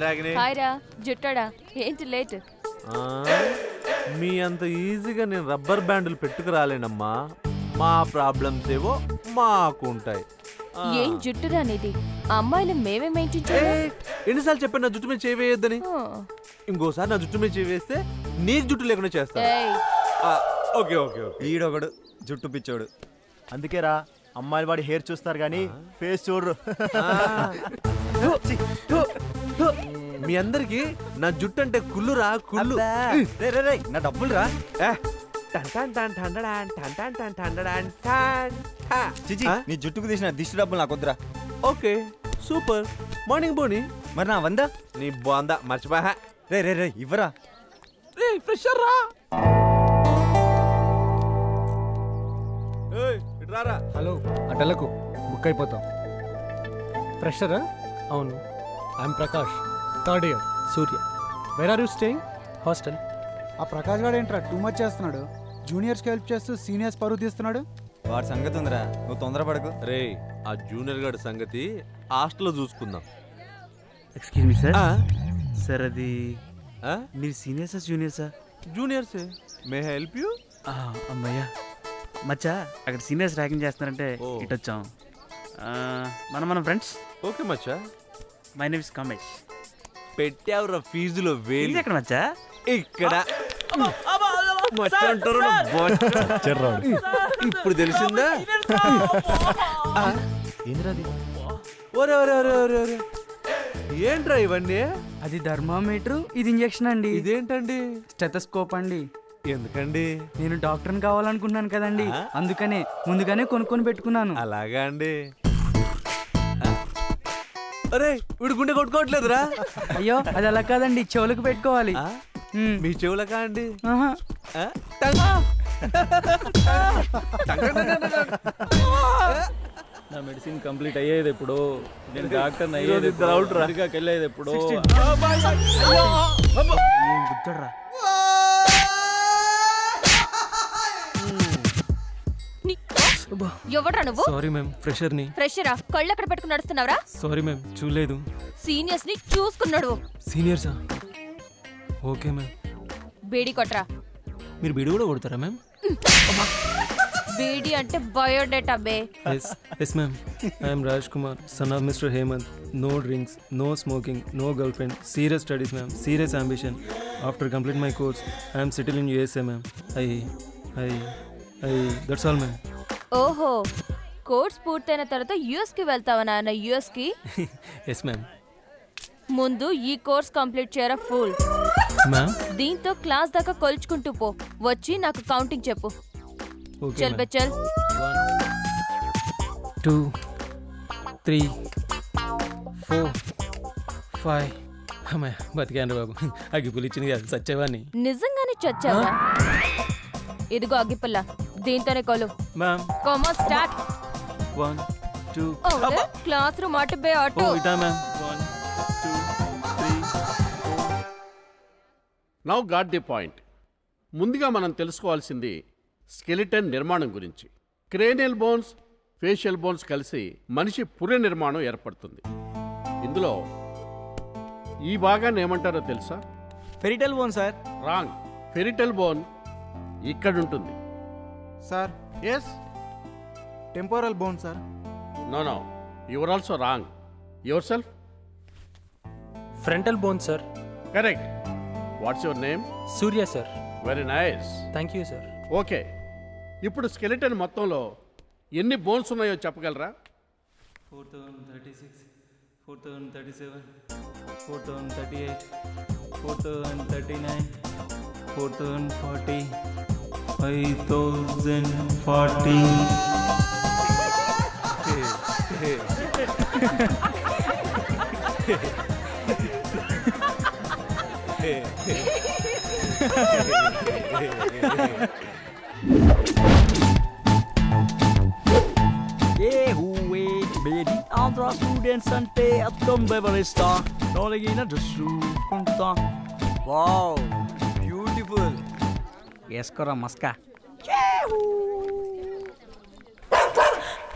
రాగిని hi రా జుట్టాడా ఏంటి late ఆ, మీ అంత ఈజీగా నేను రబ్బర్ బ్యాండ్లు పెట్టుకు రాలేనమ్మా మా ప్రాబ్లమ్స్ ఏవో మాకు ఉంటాయి ఆ. ఏం జుట్టురా నీది అమ్మాయిలు మేమే మెయింటైన్ ఏ, చేయాలి ఎన్నిసార్లు చెప్పాను నా జుట్టు మీద చేయి వేయొద్దని ఇంకోసారి నా జుట్టు మీద చేయి వేస్తే నీకు జుట్టు లేకుండా చేస్తా ఏయ్ ఆ, ఓకే ఓకే ఓకే ఈడొకడు జుట్టు పిచ్చోడు అందుకేరా అమ్మాయిలు వాడి హెయిర్ చూస్తారు కానీ ఫేస్ చూడరు మీ అందరికి నా జుట్టు అంటే కుళ్ళురా కుళ్ళు రే, రే, రే, నా డబ్బులు రా ఏ, టన్ టన్ టన్ టండడాన్, టన్ టన్ టన్ టండడాన్, టన్ టా. చిచి ఆ? నీ జుట్టుకు తీసిన దిష్టి డబ్బులు నాకు వద్దురా ఓకే సూపర్ మార్నింగ్ బోని మరి నా వందా నీ బాందా మర్చిపోయా రే రే రే ఇవ్వరా రే ఫ్రెషర్ రా ఏయ్, ఇటు రారా హలో అటలకు బుక్ అయిపోతాం ఫ్రెషరా అవును I am Prakash third year Surya where are you staying hostel ఆ ప్రకాష్ గారు ఏంట్రా టూ మచ్ చేస్తున్నాడు జూనియర్స్కి హెల్ప్ చేస్తూ సీనియర్స్ పరువు తీస్తున్నాడు వాడి సంగతి ఉందిరా నువ్వు తొందరపడకు రే ఆ జూనియర్ గారి సంగతి హాస్టల్లో చూసుకుందాం ఎక్స్క్యూజ్ మీ సార్ ఆ? సార్ అది ఆ? మీరు సీనియర్సా జూనియర్సా జూనియర్సే మే హెల్ప్ యూ అమ్మయ్యా మచ్చా అక్కడ సీనియర్స్ ర్యాకింగ్ చేస్తున్నారంటే ఓ. ఇటు వచ్చాం ఆ, మనం మనం ఫ్రెండ్స్ ఓకే మచ్చా మై నేమ్ ఇస్ కమేష్ పెట్టావురా ఫీజులో ఇది వేలు ఎక్కడ మచ్చా ఇక్కడ మచ్చ అంటారు నా బొచ్చ. ఇప్పుడు తెలిసిందా ఆ? ఏంద్రా అది ఒరే ఒరే ఒరే ఒరే ఒరే ఏంట్రా ఇవన్నీ అది థర్మామీటర్ ఇది ఇంజెక్షన్ అండి ఇదేంటండి స్టెథోస్కోప్ అండి ఎందుకండి నేను డాక్టర్ని కావాలనుకున్నాను కదండి ఆ? అందుకనే ముందుగానే కొనుక్కొని పెట్టుకున్నాను అలాగా అండి ఆ. అరే వీడు గుండె కొట్టుకోవట్లేదురా అయ్యో అది అలా కాదండి చెవులకు పెట్టుకోవాలి ఆ? ఉమ్. మీ చెవులకా అండి ఆహా. ఆ? Tongue. Tongue tongue tongue tongue tongue. నా మెడిసిన్ కంప్లీట్ అయ్యేది ఎప్పుడు నేను డాక్టర్ ఈరోజు అయ్యేది ఇద్దరు అవుట్ రా. అమెరికాకి వెళ్ళేది ఎప్పుడు ఏం గుర్తురా ఎవడ్రా నువ్వు సారీ మ్యామ్ ఫ్రెషర్ని ఫ్రెషరా కళ్ళు ఎక్కడ పెట్టుకుని నడుస్తున్నావురా సారీ మ్యామ్ చూడలేదు సీనియర్స్ ని చూసుకున్నాడు సీనియర్సా ఓకే మ్యామ్ బేడి కొట్రా మీరు బిడి కూడా కొడతారా మ్యామ్ బేడి అంటే బయోడేటా బే yes yes ma'am I am Raj Kumar son of mister Hemanth no drinks no smoking no girlfriend serious studies ma'am serious ambition after complete my course I am settle in USA ma'am I I I that's all ma'am ఓహో course పూర్తయిన తర్వాత US కి వెళ్తావా నాన్న US కి yes ma'am ముందు ఈ course complete చేయరా ఫుల్ మ్యామ్ దీంతో క్లాస్ దాకా కొలుచుకుంటూ పో వచ్చి నాకు కౌంటింగ్ చెప్పు ఓకే చల్ బే చల్ టూ త్రీ ఫోర్ ఫైవ్ అమ్మాయి బతికాను బాబు అగ్గిపులు ఇచ్చింది కాదు సచ్చేవాడిని నిజంగానే చచ్చావా ఇదిగో అగ్గిపుల్ల దీంతోనే కొలు మ్యామ్ కొమా start one two classroom అటు బే ఓ అటు ఇటా ma'am one two three now got the point ముందుగా మనం తెలుసుకోవాల్సింది స్కెలిటన్ నిర్మాణం గురించి క్రేనియల్ బోన్స్ ఫేషియల్ బోన్స్ కలిసి మనిషి పుర్రె నిర్మాణం ఏర్పడుతుంది ఇందులో ఈ భాగాన్ని ఏమంటారో తెలుసా parietal bone sir wrong parietal bone ఇక్కడుంటుంది sir yes temporal bone sir no no your also wrong your self frontal bone sir correct what's your name Surya sir very nice thank you sir okay ఇప్పుడు skeleton మొత్తంలో ఎన్ని bones ఉన్నాయో చెప్పగలరా four thousand thirty six four thousand thirty seven four thousand thirty eight four thousand thirty nine four thousand forty five thousand forty ఏ హూవే Bedi Andhra students అంటే అర్థం వివరిస్తా తొలగిన చూసుకుంటా వావ్ బ్యూటిఫుల్ వేసుకోరా మస్కా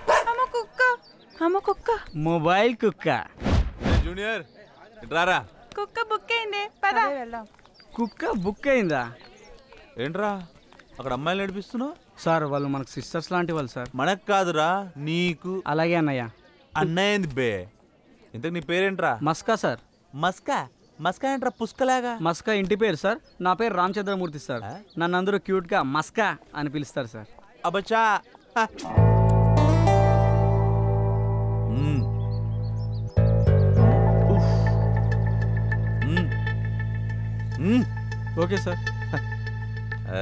కుక్క అమ్మ కుక్క మొబైల్ కుక్క జూనియర్ ఇటు రారా కుక్క బుక్ అయింది పద వెళ్దాం కుక్క బుక్ అయిందా ఏంట్రా అక్కడ అమ్మాయిలు నడిపిస్తున్నావు సార్ వాళ్ళు మనకు సిస్టర్స్ లాంటి వాళ్ళు సార్ మనకు కాదురా నీకు అలాగే అన్నయ్య అన్నయ్య ఏంది బే ఇంతకు నీ పేరేంట్రా మస్కా సార్ మస్కా మస్కా ఏంట్రా పుష్కలాగా మస్కా ఇంటి పేరు సార్ నా పేరు రామచంద్రమూర్తి సార్ నన్ను అందరూ క్యూట్గా మస్కా అని పిలుస్తారు సార్ అబచా హ. మ్మ్. ఉఫ్. మ్మ్. మ్మ్. ఓకే సార్ ఆ.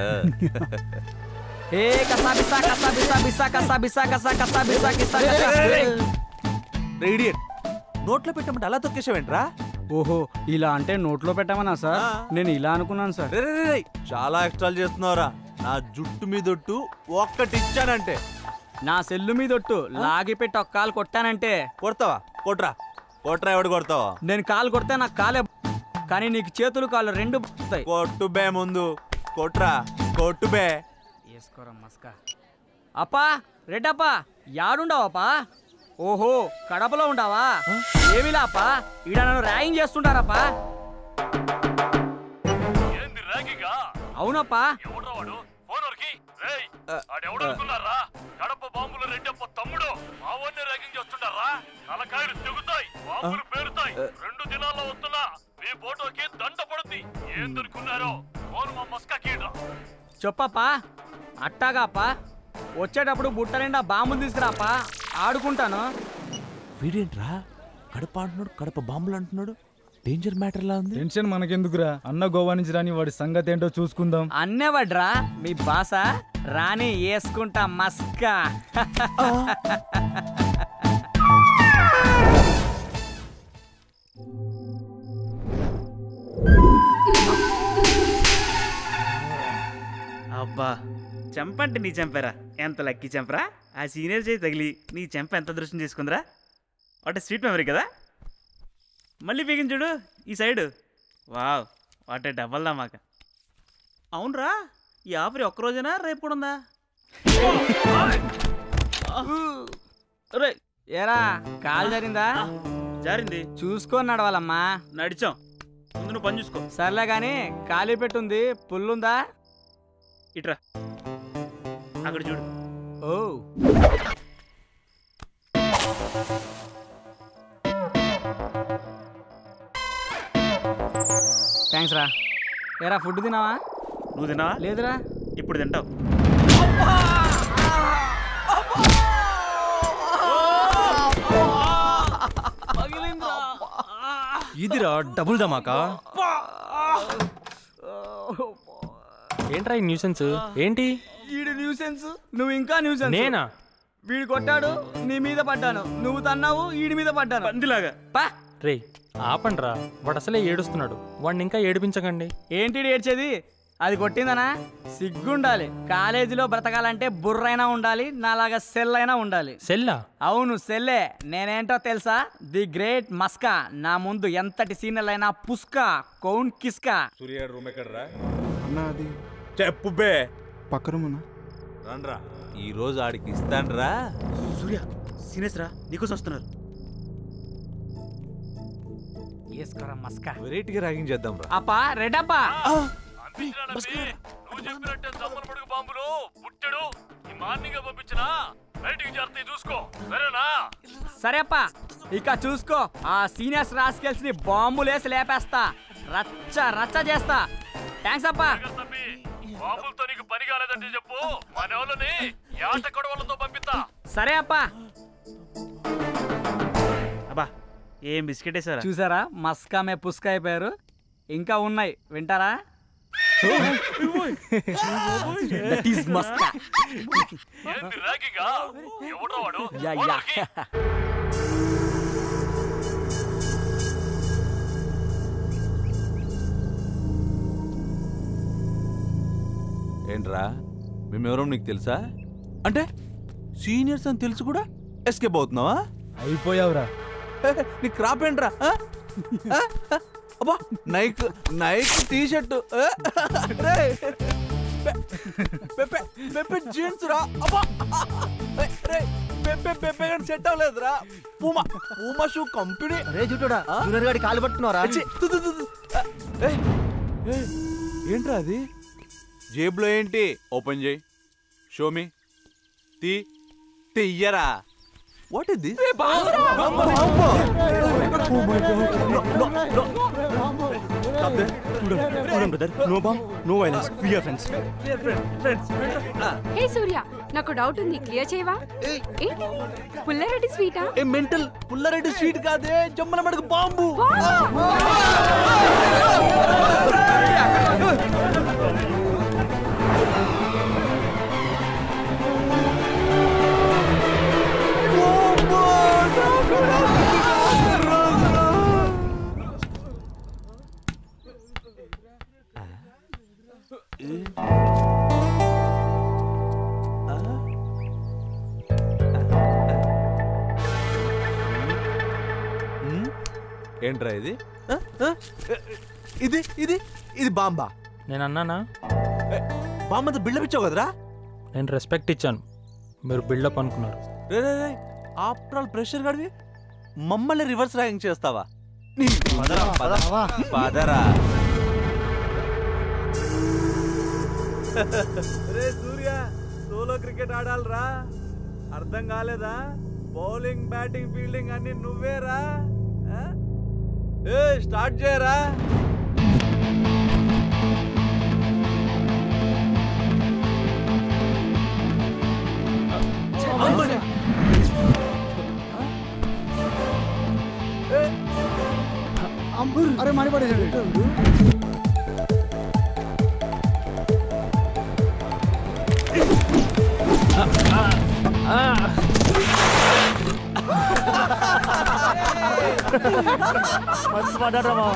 ఏ కసా బిసా కసా బిసా బిసా కసా బిసా కసా కసా బిసా కిసా కసా రే idiot. నోట్లో పెట్టమంటే అలా తొక్కేసావేంట్రా ఓహో ఇలా అంటే నోట్లో పెట్టమనా సార్ నేను ఇలా అనుకున్నాను సార్ రే, రే, రే, రే. చాలా ఎక్స్ట్రాలు చేస్తున్నావురా నా జుట్టు మీదొట్టు ఒక్కటి ఇచ్చానంటే నా సెల్లు మీదొట్టు లాగి పెట్టి ఒక కాలు కొట్టానంటే కొడతావా కొట్రా కొట్రా ఎవడు కొడతావా నేను కాలు కొడితే నాకు కాలే కానీ నీకు చేతులు కాళ్ళు రెండు పోతాయి కొట్టు బే ముందు కొట్రా కొట్టు బే వేసుకోరా మస్కా అప్పా రెడ్డప్పా యాడుండవప్పా ఓహో కడపలో ఉండవా ఏమిలా అప్పా ఈడ నన్ను ర్యాగింగ్ చేస్తుంటారప్పా అవునప్పా కడప బాంబులు రెడ్డప్ప తమ్ముడు మావన్నే ర్యాగింగ్ చేస్తుంటారా తలకాయలు తెగుతాయి బాంబులు పేరుతాయి రెండు దినాల్లో వస్తున్నా మీ ఫోటోకి దండ పడుద్ది ఏం దొరుకున్నారో ఫోన్ మా మస్కా కీడ్రా చెప్పప్పా అట్టాగాపా వచ్చేటప్పుడు బుట్ట నిండా బాంబులు తీసుకురాపా ఆడుకుంటాను వీడేంట్రా కడప అంటున్నాడు కడప బాంబులు అంటున్నాడు డేంజర్ మ్యాటర్ లా ఉంది టెన్షన్ మనకెందుకురా అన్న గోవా నుంచి రాని వాడి సంగతి ఏంటో చూసుకుందాం అన్నేవడ్రా మీ బాస రాని వేసుకుంటా మస్కా అబ్బా చెంపంటే నీ చెంపరా ఎంత లక్కీ చెంపరా ఆ సీనియర్ చేయి తగిలి నీ చెంప ఎంత దృష్టం చేసుకుందిరా వాట్ స్వీట్ మెమరీ కదా మళ్ళీ పీకిన చూడు ఈ సైడు వావ్ వాట్ డబల్ మాక అవునరా ఈ ఆఫర్ ఒక్కరోజేనా రేపు కూడా ఉందా రే ఏరా కాలు జరిగిందా జారింది చూసుకొని నడవాలమ్మా నడిచాం ముందు నువ్వు పని చూసుకో సర్లే గాని ఖాళీ పెట్టుంది పుల్లుందా ఇట్రా అక్కడ చూడు ఓ థ్యాంక్స్ రా ఏరా ఫుడ్ తినావా నువ్వు తినావా లేదురా ఇప్పుడు తింటావు ఇదిరా డబుల్ ధమాకా ఏంట్రా ఈ న్యూసెన్స్ ఏంటి వీడు న్యూసెన్స్ నువ్వు ఇంకా న్యూసెన్స్ నేనా వీడు కొట్టాడు నీ మీద పడ్డాను నువ్వు తన్నావు వీడి మీద పడ్డాను పందిలాగా పా రే ఆపండ్రా వాడు అసలే ఏడుస్తున్నాడు వాడిని ఇంకా ఏడిపించకండి ఏంటి ఏడ్చేది అది కొట్టిందనా సిగ్గుండాలి కాలేజీలో బ్రతకాలంటే బుర్రైనా ఉండాలి నాలాగా సెల్ అయినా ఉండాలి సెల్లా అవును సెల్లే నేనేంటో తెలుసా ది గ్రేట్ మస్కా నా ముందు ఎంతటి సీనియర్ అయినా పుస్కా కౌన్ కిస్కా సూర్య రూమ్ ఎక్కడరా అన్న అది చెప్పు బే పక్క రూమునా రండ్రా ఈ రోజు ఆడికి ఇస్తాన్రా సూర్య సీనియర్స్ రా నీకోసం వస్తున్నారు వేసుకోరా మస్కా వెరైటీగా ర్యాగింగ్ చేద్దాం రా అప్పా రెడప్పా నువ్వు చెప్పినట్టే జమ్మల పడుగు బాంబులు పుట్టడు ఈ మార్నింగ్ పంపించినా బయటికి చేస్తాయి చూసుకో సరేనా సరే అప్పా ఇక చూసుకో ఆ సీనియర్స్ రాస్కెల్స్ ని బాంబులేసి లేపేస్తా రచ్చ రచ్చ చేస్తా థ్యాంక్స్ అప్పా తమ్మి బాంబులతో నీకు పని కాలేదంటే చెప్పు మన వాళ్ళని యాట కొడవలతో పంపిస్తా సరే అప్పా అబ్బా ఏం బిస్కెట్ వేసారా చూసారా మస్కా మే పుస్కా అయిపోయారు ఇంకా ఉన్నాయి వింటారా దట్ ఈస్ మస్కా ఏంది ర్యాగింగా ఎవడో వాడు యా యా ఏంట్రా మేమెవరో నీకు తెలుసా అంటే సీనియర్స్ అని తెలుసు కూడా ఎస్కేప్ అవుతున్నావా అయిపోయావురా నీ క్రాప్ ఏంట్రా ఆ? ఆ? ఆ? అబ్బా Nike Nike T shirt Pepe Pepe jeans రా అబ్బా రే, రే పెప్పే పెప్పే కానీ సెట్ అవ్వలేదురా పూమా పూమా షూ కంపెనీ రే జుట్టుడా జూనియర్ గాడి కాలు పట్టుకున్నారా ఛీ, తు, తు, తు, తు. ఏయ్, ఏయ్, ఏంట్రా అది జేబులో ఏంటి ఓపెన్ చేయి షోమి తీ తీయరా what is this no bomb no violence we are friends hey Surya నాకు డౌట్ ఉంది క్లియర్ చేయవా ఏంటి పుల్లారెడ్డి స్వీటా ఏ మెంటల్ పుల్లారెడ్డి స్వీట్ కాదే జమ్మల మడక బాంబు ఏంట్రా ఇది ఆ? ఆ? ఇది ఇది ఇది బాంబా నేను అన్నానా బాంబంత బిల్డప్ ఇచ్చావు కదరా నేను రెస్పెక్ట్ ఇచ్చాను మీరు బిల్డప్ అనుకున్నారు రే రే రే ఆఫ్టర్ ఆల్ ప్రెషర్ గడివి మమ్మల్ని రివర్స్ ర్యాంక్ చేస్తావా నీ పదరా, పద. పదరా రే సూర్య సోలో క్రికెట్ ఆడాలరా అర్థం కాలేదా బౌలింగ్ బ్యాటింగ్ ఫీల్డింగ్ అన్ని నువ్వేరా ఆ? ఏ స్టార్ట్ చేయరా అరే మనీ పడేసాడు మస్తు పడ్డారా మా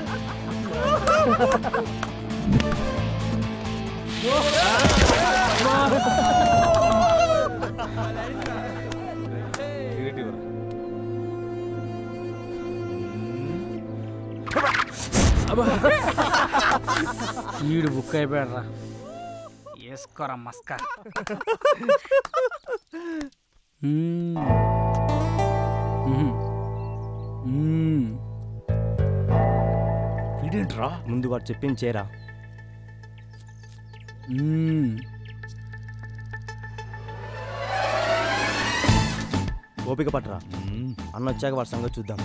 ఈడు బుక్ అయిపోయాడ్రా వేసుకోరా మస్కా మ్మ్. మ్మ్. మ్మ్. వీడేంట్రా ముందు వాడు చెప్పింది చేరా మ్మ్. ఓపిక పట్టరా అన్న వచ్చాక వాడి సంగతి చూద్దాం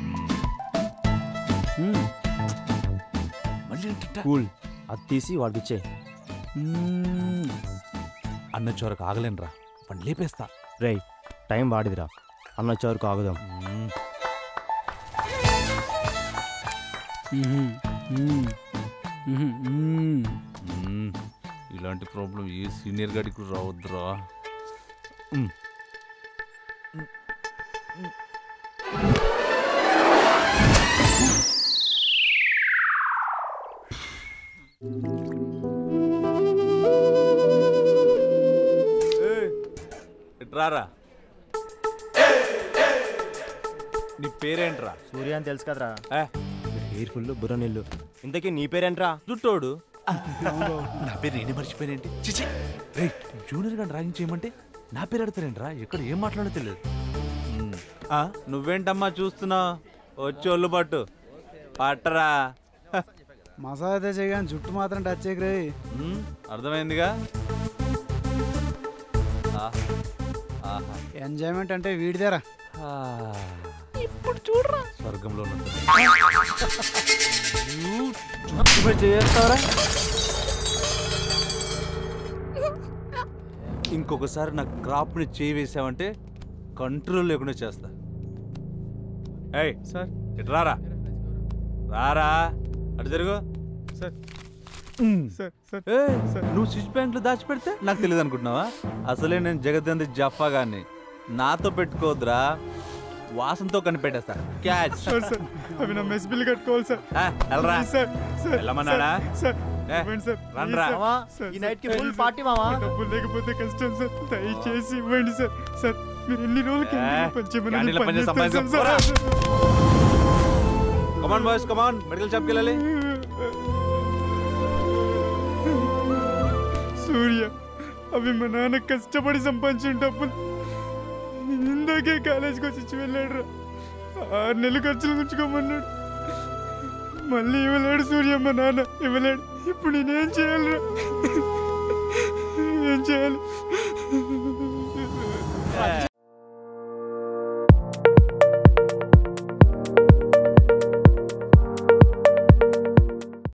మ్మ్. మళ్ళీ ఏంటంట? కూల్ అది తీసి వాడికి ఇచ్చే మ్మ్. అన్న చోరకు ఆగలేనురా వాడిని లేపేస్తా రేయ్ టైం వాడిదిరా అన్న వచ్చే వరకు ఆగుదాం మ్మ్. మ్మ్. మ్మ్. మ్మ్. మ్మ్. ఇలాంటి ప్రాబ్లం ఏ సీనియర్ గాడికి కూడా రావద్దురా మ్మ్. ఏయ్, ఇట్రారా నీ పేరేంట్రా సూర్య అని తెలుసు కదరా ఏ, హెయిర్ ఫుల్ బుర్ర నీళ్ళు ఇంతకీ నీ పేరేంట్రా జుట్టోడు నా పేరు నేనే మర్చిపోయానేంటి చిచి రే జూనియర్ గారిని డ్రాయింగ్ చేయమంటే నా పేరు అడతారేంట్రా ఎక్కడ ఏం మాట్లాడో తెలియదు మ్మ్. ఆ, నువ్వేంటమ్మా చూస్తున్నా వచ్చి ఒళ్ళు పట్టు పట్టరా హ, మసాలా అయితే చేయగానే జుట్టు మాత్రం టచ్ చేయకరే మ్మ్, అర్థమైందిగా ఆహా, ఆహా. ఎంజాయ్మెంట్ అంటే వీడిదేరా ఆ, ఇప్పుడు చూడరా స్వర్గంలో ఉన్నట్టు చేస్తావరా ఇంకొకసారి నా క్రాప్ని చేయి వేసావంటే కంట్రోల్ లేకుండా చేస్తా ఏయ్ సార్ ఇటు రారా రారా అటు జరుగు సార్ సార్ సార్ ఏయ్, నువ్వు స్విచ్ బ్యాంక్ లో దాచిపెడితే నాకు తెలియదు అనుకుంటున్నావా అసలే నేను జగదంది జఫా గాన్ని నాతో పెట్టుకోవద్దురా వాసనతో కనిపెట్టేస్తా క్యాచ్ సార్ సార్ అవి నా మెస్ బిల్ కట్టుకోవాలి సార్ ఆ, వెళ్ళరా సార్ సార్ వెళ్ళమన్నాడా? సార్ ఏ, ఇవ్వండి సార్ రండ్రా. Please sir. మావా, సార్, ఈ సార్, నైట్ కి ప్లీజ్ ఫుల్ సార్. పార్టీ మావా ఆ డబ్బులు లేకపోతే కష్టం సార్ దయచేసి ఇవ్వండి సార్ సార్ మీరు ఎన్ని రోజులకి ఏ, పంచేమని క్యాంటీన్లో పని చేసి పనిచేస్తాను సంపాదించుకో, sir come on boys come on medical షాప్కి వెళ్ళాలి అవి మా నాన్న కష్టపడి సంపాదించిన డబ్బులు ఇందాకే కాలేజీకి వచ్చి ఇచ్చి వెళ్ళాడు రా ఆరు నెలలు ఖర్చులు ఉంచుకోమన్నాడు మళ్ళీ ఇవ్వలేడు సూర్య మా నాన్న ఇవ్వలేడు ఇప్పుడు నేనేం చేయాలిరా ఏం చేయాలి